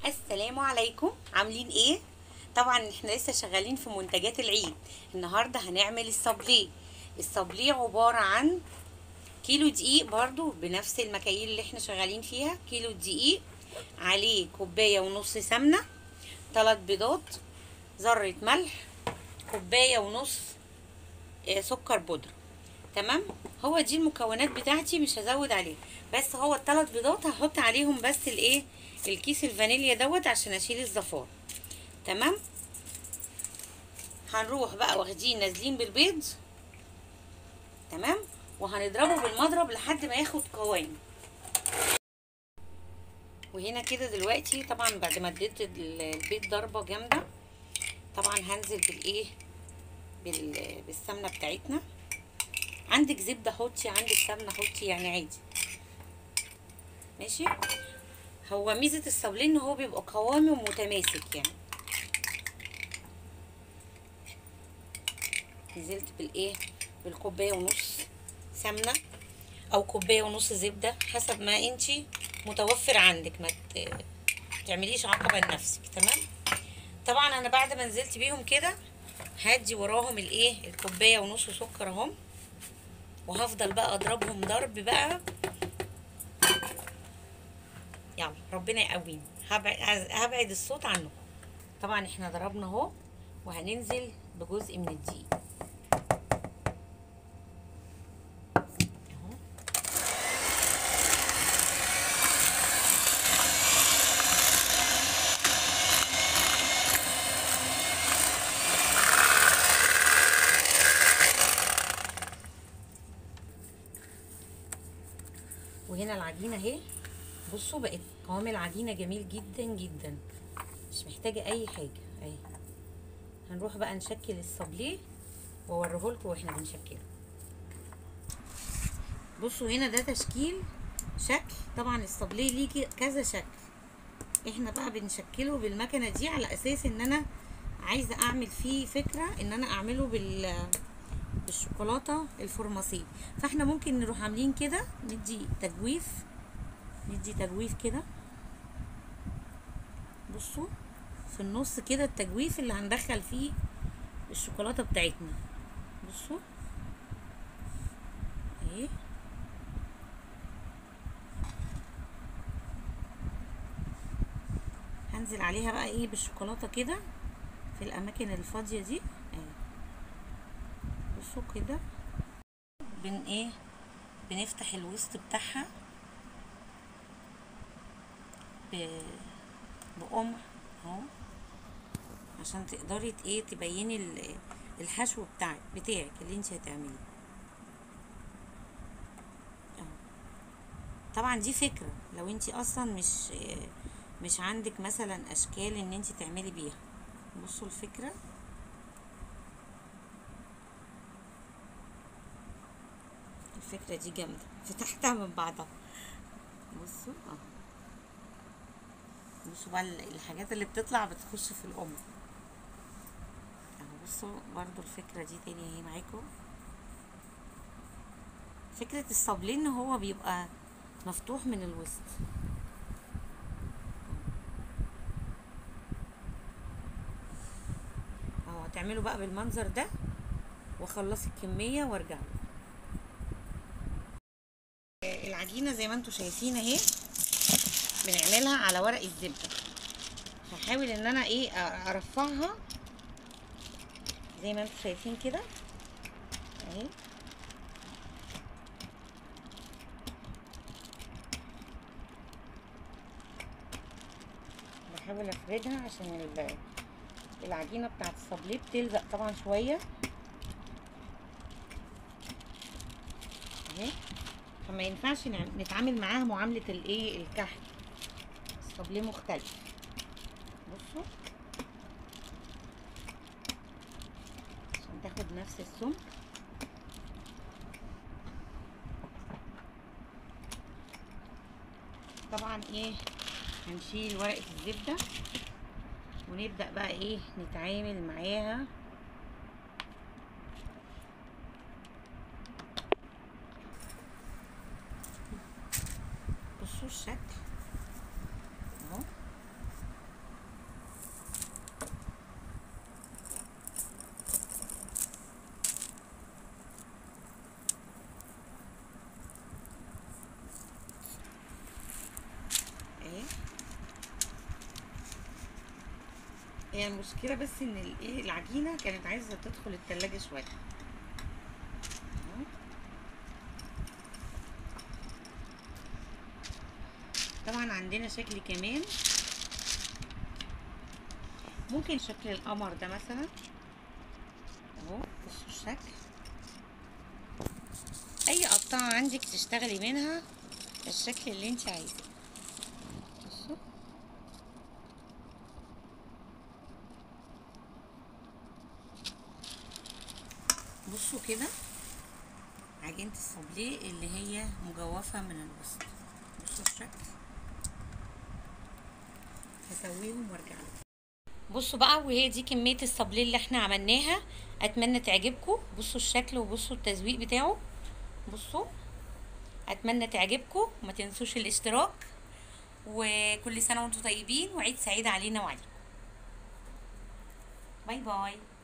السلام عليكم عاملين ايه طبعا احنا لسه شغالين في منتجات العيد النهارده هنعمل الصابليه الصابليه عباره عن كيلو دقيق برضو بنفس المكاييل اللي احنا شغالين فيها كيلو دقيق عليه كوبايه ونص سمنه ثلاث بيضات ذره ملح كوبايه ونص آه، سكر بودره تمام هو دي المكونات بتاعتي مش هزود عليه بس هو الثلاث بيضات هحط عليهم بس الايه الكيس الفانيليا دوت عشان اشيل الزفار تمام هنروح بقى واخدين نازلين بالبيض تمام وهنضربه بالمضرب لحد ما ياخد قوام وهنا كده دلوقتي طبعا بعد ما اديت البيض ضربه جامده طبعا هنزل بالايه بال- بالسمنه بتاعتنا عندك زبده حطي عندك سمنه حطي يعني عادي ماشي هو ميزه الصابلين ان هو بيبقى قوامه متماسك يعني نزلت بالايه بالكوبايه ونص سمنه او كوبايه ونص زبده حسب ما انتي متوفر عندك ما ت- تعمليش عقبه لنفسك تمام طبعا انا بعد ما نزلت بيهم كده هدي وراهم الايه الكوبايه ونص سكر اهم وهفضل بقى اضربهم ضرب بقى يلا ربنا يقوينا هبعد هبعد الصوت عنه طبعا احنا ضربنا اهو وهننزل بجزء من الدقيق اهو وهنا العجينه اهي بصوا بقت قوام العجينه جميل جدا جدا مش محتاجه اي حاجه اهي هنروح بقى نشكل الصابليه واوريه لكم واحنا بنشكله بصوا هنا ده تشكيل شكل طبعا الصابليه ليه ك- كذا شكل احنا بقى بنشكله بالمكنه دي على اساس ان انا عايزه اعمل فيه فكره ان انا اعمله بال بالشوكولاته الفورماسيه فاحنا ممكن نروح عاملين كده ندي تجويف ندي تجويف كده بصوا في النص كده التجويف اللي هندخل فيه الشوكولاته بتاعتنا بصوا اهي هنزل عليها بقى ايه بالشوكولاته كده في الاماكن الفاضيه دي اهي بصوا كده بن ايه بنفتح الوسط بتاعها ب- بقمع اهو عشان تقدري ت- ايه تبيني ال- الحشو بتاعك بتاعك اللي انت هتعمليه اهو طبعا دي فكرة لو انت اصلا مش مش عندك مثلا اشكال ان انت تعملي بيها بصوا الفكرة الفكرة دي جامدة فتحتها من بعضها بصوا اهو بصوا بقى ال- الحاجات اللي بتطلع بتخش في الأم اهو بصوا برضو الفكرة دي تاني اهي معاكم فكرة الصابلين ان هو بيبقى مفتوح من الوسط اهو هتعملوا بقى بالمنظر ده واخلص الكمية وارجع العجينة زي ما انتوا شايفين اهي بنعملها على ورق الزبدة هحاول ان انا ايه أ- ارفعها زي ما انتوا شايفين كده اهي بحاول افردها عشان ال- العجينة بتاعت الصابليه بتلزق طبعا شوية اهي فما ينفعش نعم- نتعامل معاها معاملة الايه الكحك الصابليه مختلف بصوا عشان تاخد نفس السمك طبعا ايه هنشيل ورقة الزبدة ونبدأ بقى ايه نتعامل معاها بصوا الشكل اهو هي المشكله بس ان الايه العجينه كانت عايزه تدخل التلاجة شويه أهو. طبعا عندنا شكل كمان ممكن شكل القمر ده مثلا اهو بصوا الشكل اي قطعه عندك تشتغلي منها الشكل اللي انت عايزاه بصوا بصوا كده عجينة الصابليه اللي هي مجوفة من الوسط بصوا الشكل هسويهم وارجع لكم بصوا بقى وهي دي كمية الصابليه اللي احنا عملناها اتمنى تعجبكم بصوا الشكل وبصوا التزويق بتاعه بصوا اتمنى تعجبكم وما تنسوش الاشتراك وكل سنة وانتم طيبين وعيد سعيد علينا وعليكم باي باي